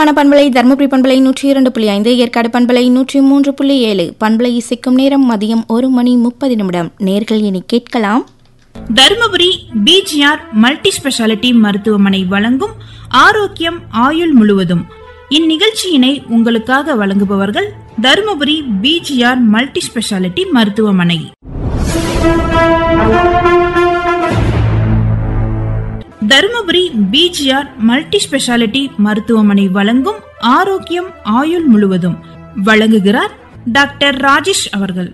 உற்சாகமான பண்பலை தருமபுரி பண்பலை நூற்றி இரண்டு புள்ளி ஐந்து ஏற்காடு பண்பலை நூற்றி மூன்று புள்ளி ஏழு பண்பலை இசைக்கும் நேரம் மதியம் ஒரு மணி முப்பது நிமிடம் நேர்கள் இனி கேட்கலாம் தருமபுரி பிஜிஆர் மல்டி ஸ்பெஷாலிட்டி மருத்துவமனை வழங்கும் ஆரோக்கியம் ஆயுள் முழுவதும் இந்நிகழ்ச்சியினை உங்களுக்காக வழங்குபவர்கள் தருமபுரி பிஜிஆர் மல்டி ஸ்பெஷாலிட்டி மருத்துவமனை தருமபுரி பிஜிஆர் மல்டி ஸ்பெஷாலிட்டி மருத்துவமனை வழங்கும் ஆரோக்கியம் ஆயுள் முழுவதும் வழங்குகிறார் டாக்டர் ராஜேஷ் அவர்கள்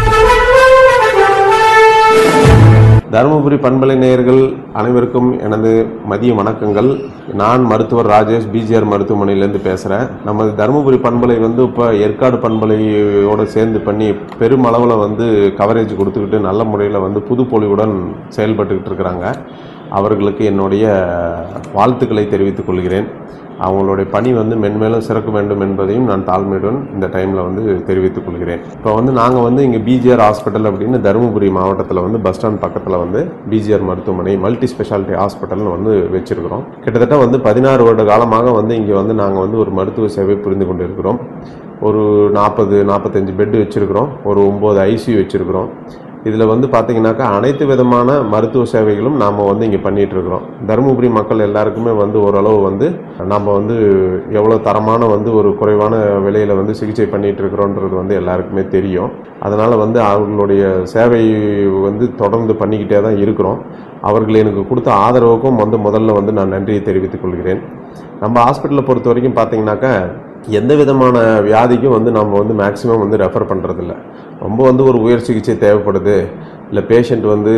தருமபுரி பண்பலை நேயர்கள் அனைவருக்கும் எனது மதிய வணக்கங்கள் நான் மருத்துவர் ராஜேஷ் பிஜிஆர் மருத்துவமனையிலேருந்து பேசுகிறேன் நமது தருமபுரி பண்பலை வந்து இப்போ ஏற்காடு பண்பலையோடு சேர்ந்து பண்ணி பெருமளவில் வந்து கவரேஜ் கொடுத்துக்கிட்டு நல்ல முறையில் வந்து புதுப்பொலிவுடன் செயல்பட்டுக்கிட்டு இருக்கிறாங்க அவர்களுக்கு என்னுடைய வாழ்த்துக்களை தெரிவித்துக் கொள்கிறேன் அவங்களுடைய பணி வந்து மென்மேலும் சிறக்க வேண்டும் என்பதையும் நான் தாழ்மையுடன் இந்த டைமில் வந்து தெரிவித்துக் கொள்கிறேன் இப்போ வந்து நாங்கள் வந்து இங்கே பிஜிஆர் ஹாஸ்பிட்டல் அப்படின்னு தருமபுரி மாவட்டத்தில் வந்து பஸ் ஸ்டாண்ட் பக்கத்தில் வந்து பிஜிஆர் மருத்துவமனை மல்டி ஸ்பெஷாலிட்டி ஹாஸ்பிட்டல்னு வந்து வச்சிருக்கிறோம் கிட்டத்தட்ட வந்து பதினாறு வருட காலமாக வந்து இங்கே வந்து நாங்கள் வந்து ஒரு மருத்துவ சேவை புரிந்து கொண்டிருக்கிறோம் ஒரு நாற்பது நாற்பத்தஞ்சு பெட் வச்சுருக்கிறோம் ஒரு ஒம்பது ஐசியூ வச்சுருக்கிறோம் இதில் வந்து பார்த்தீங்கன்னாக்கா அனைத்து விதமான மருத்துவ சேவைகளும் நாம் வந்து இங்கே பண்ணிகிட்டு இருக்கிறோம் தருமபுரி மக்கள் எல்லாருக்குமே வந்து ஓரளவு வந்து நம்ம வந்து எவ்வளோ தரமான வந்து ஒரு குறைவான விலையில் வந்து சிகிச்சை பண்ணிகிட்டு இருக்கிறோன்றது வந்து எல்லாருக்குமே தெரியும் அதனால் வந்து அவர்களுடைய சேவை வந்து தொடர்ந்து பண்ணிக்கிட்டே தான் இருக்கிறோம் அவர்கள் எனக்கு கொடுத்த ஆதரவுக்கும் வந்து முதல்ல வந்து நான் நன்றியை தெரிவித்துக் கொள்கிறேன் நம்ம ஹாஸ்பிட்டலை பொறுத்த வரைக்கும் பார்த்தீங்கன்னாக்கா எந்த விதமான வியாதிக்கும் வந்து நம்ம வந்து மேக்ஸிமம் வந்து ரெஃபர் பண்ணுறதில்ல ரொம்ப வந்து ஒரு உயர் சிகிச்சை தேவைப்படுது இல்லை பேஷண்ட் வந்து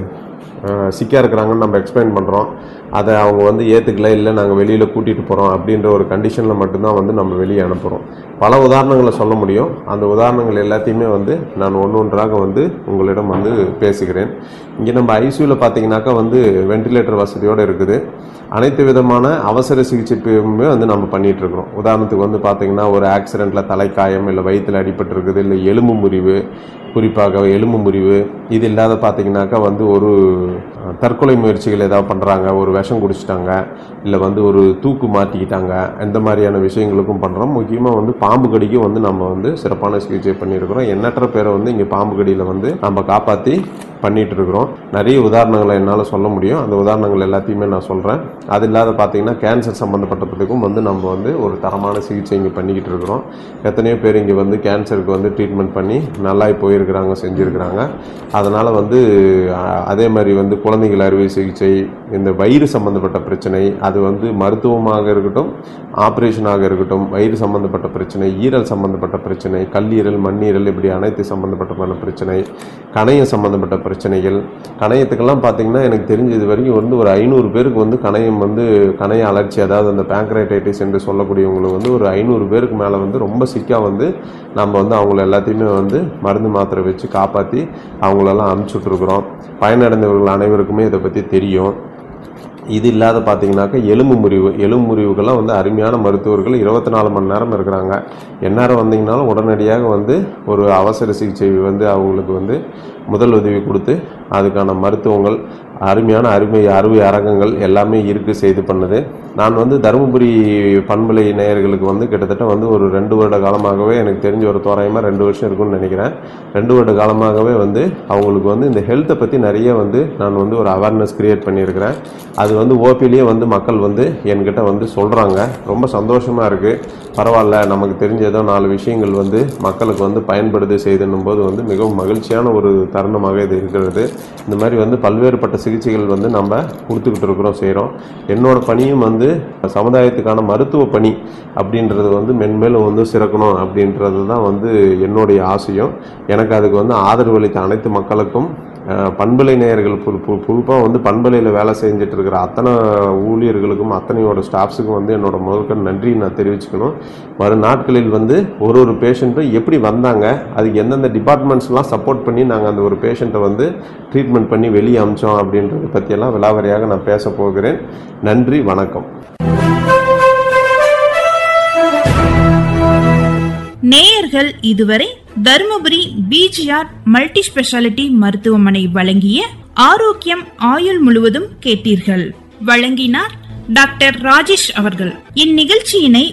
சிக்காக இருக்கிறாங்கன்னு நம்ம எக்ஸ்பிளைன் பண்ணுறோம் அதை அவங்க வந்து ஏற்றுக்கல இல்லை நாங்கள் வெளியில் கூட்டிகிட்டு போகிறோம் அப்படின்ற ஒரு கண்டிஷனில் மட்டும்தான் வந்து நம்ம வெளியே அனுப்புகிறோம் பல உதாரணங்களை சொல்ல முடியும் அந்த உதாரணங்கள் எல்லாத்தையுமே வந்து நான் ஒன்று ஒன்றாக வந்து உங்களிடம் வந்து பேசுகிறேன் இங்கே நம்ம ஐசியூவில் பார்த்தீங்கன்னாக்கா வந்து வென்டிலேட்டர் வசதியோடு இருக்குது அனைத்து விதமான அவசர சிகிச்சைக்குமே வந்து நம்ம பண்ணிட்டு இருக்கிறோம் உதாரணத்துக்கு வந்து பார்த்தீங்கன்னா ஒரு ஆக்சிடெண்ட்டில் தலைக்காயம் இல்லை வயிற்றில் அடிபட்டு இருக்குது இல்லை எலும்பு முறிவு குறிப்பாக எலும்பு முறிவு இது இல்லாத பார்த்தீங்கன்னாக்கா வந்து ஒரு தற்கொலை முயற்சிகள் ஏதாவது பண்ணுறாங்க ஒரு விஷம் குடிச்சிட்டாங்க இல்லை வந்து ஒரு தூக்கு மாட்டிக்கிட்டாங்க இந்த மாதிரியான விஷயங்களுக்கும் பண்ணுறோம் முக்கியமாக வந்து பாம்பு கடிக்கும் வந்து நம்ம வந்து சிறப்பான சிகிச்சை பண்ணியிருக்கிறோம் எண்ணற்ற பேரை வந்து இங்கே பாம்பு கடியில் வந்து நம்ம காப்பாற்றி பண்ணிட்டு இருக்கிறோம் நிறைய உதாரணங்களை என்னால் சொல்ல முடியும் அந்த உதாரணங்கள் எல்லாத்தையுமே நான் சொல்கிறேன் அது இல்லாத பார்த்தீங்கன்னா கேன்சர் சம்மந்தப்பட்டதுக்கும் வந்து நம்ம வந்து ஒரு தரமான சிகிச்சை இங்கே பண்ணிக்கிட்டு இருக்கிறோம் எத்தனையோ பேர் இங்கே வந்து கேன்சருக்கு வந்து ட்ரீட்மெண்ட் பண்ணி நல்லாய் போயிருக்கிறாங்க செஞ்சுருக்கிறாங்க அதனால் வந்து அ- அதே மாதிரி வந்து குழந்தைகள் அறுவை சிகிச்சை இந்த வயிறு சம்மந்தப்பட்ட பிரச்சனை அது வந்து மருத்துவமாக இருக்கட்டும் ஆப்ரேஷனாக இருக்கட்டும் வயிறு சம்மந்தப்பட்ட பிரச்சனை ஈரல் சம்மந்தப்பட்ட பிரச்சனை கல்லீரல் மண்ணீரல் இப்படி அனைத்து சம்மந்தப்பட்ட பிரச்சனை கணையம் சம்மந்தப்பட்ட பிரச்சனைகள் கணையத்துக்கெல்லாம் பார்த்தீங்கன்னா எனக்கு தெரிஞ்ச இது வரைக்கும் வந்து ஒரு ஐநூறு பேருக்கு வந்து கணையம் வந்து கணைய அலர்ச்சி அதாவது அந்த பேங்க்ரைடைட்டிஸ் என்று சொல்லக்கூடியவங்களுக்கு வந்து ஒரு ஐநூறு பேருக்கு மேலே வந்து ரொம்ப சிக்காக வந்து நம்ம வந்து அவங்கள எல்லாத்தையுமே வந்து மருந்து மாத்திரை வச்சு காப்பாற்றி அவங்களெல்லாம் அனுப்பிச்சி விட்ருக்குறோம் பயனடைந்தவர்கள் அனைவருக்குமே இதை பற்றி தெரியும் இது இல்லாத பார்த்தீங்கன்னாக்கா எலும்பு முறிவு எலும்பு முறிவுக்கெல்லாம் வந்து அருமையான மருத்துவர்கள் இருபத்தி நாலு மணி நேரம் இருக்கிறாங்க எந்நேரம் வந்தீங்கனாலும் உடனடியாக வந்து ஒரு அவசர சிகிச்சை வந்து அவங்களுக்கு வந்து முதல் உதவி கொடுத்து அதுக்கான மருத்துவங்கள் அருமையான அருமை அறுவை அரங்கங்கள் எல்லாமே இருக்கு செய்து பண்ணுது நான் வந்து தருமபுரி பண்பலை நேயர்களுக்கு வந்து கிட்டத்தட்ட வந்து ஒரு ரெண்டு வருட காலமாகவே எனக்கு தெரிஞ்ச ஒரு தோராயமாக ரெண்டு வருஷம் இருக்கும்னு நினைக்கிறேன் ரெண்டு வருட காலமாகவே வந்து அவங்களுக்கு வந்து இந்த ஹெல்த்தை பற்றி நிறைய வந்து நான் வந்து ஒரு அவேர்னஸ் கிரியேட் பண்ணியிருக்கிறேன் அது வந்து ஓபிலேயே வந்து மக்கள் வந்து என்கிட்ட வந்து சொல்கிறாங்க ரொம்ப சந்தோஷமாக இருக்குது பரவாயில்ல நமக்கு தெரிஞ்ச ஏதோ நாலு விஷயங்கள் வந்து மக்களுக்கு வந்து பயன்படுது செய்துன்னும் போது வந்து மிகவும் மகிழ்ச்சியான ஒரு தருணமாக இது இருக்கிறது இந்த மாதிரி வந்து பல்வேறுபட்ட சிகிச்சைகள் வந்து நம்ம கொடுத்துக்கிட்டு இருக்கிறோம் செய்கிறோம் என்னோட பணியும் வந்து சமுதாயத்துக்கான மருத்துவ பணி அப்படின்றது வந்து மென்மேலும் வந்து சிறக்கணும் அப்படின்றது தான் வந்து என்னுடைய ஆசையும் எனக்கு அதுக்கு வந்து ஆதரவு அளித்த அனைத்து மக்களுக்கும் அஹ், பண்பலை நேயர்கள் குறிப்பாக வந்து பண்பலையில் வேலை செஞ்சுட்டு இருக்கிற அத்தனை ஊழியர்களுக்கும் அத்தனையோட ஸ்டாஃப்ஸுக்கும் வந்து என்னோட முதற்க நன்றி நான் தெரிவிச்சுக்கணும் வரும் நாட்களில் வந்து ஒரு ஒரு பேஷண்ட்டும் எப்படி வந்தாங்க அதுக்கு எந்தெந்த டிபார்ட்மெண்ட்ஸ்லாம் சப்போர்ட் பண்ணி நாங்கள் அந்த ஒரு பேஷண்ட்டை வந்து ட்ரீட்மெண்ட் பண்ணி வெளியே அமிச்சோம் அப்படின்றத பற்றியெல்லாம் விலாவரியாக நான் பேச போகிறேன் நன்றி வணக்கம் நேயர்கள் இதுவரை தருமபுரி பிஜிஆர் மல்டி ஸ்பெஷாலிட்டி மருத்துவமனை வழங்கிய ஆரோக்கியம் ஆயுள் முழுவதும் கேட்டீர்கள் வழங்கினார் டாக்டர் ராஜேஷ் அவர்கள் இந்நிகழ்ச்சியினை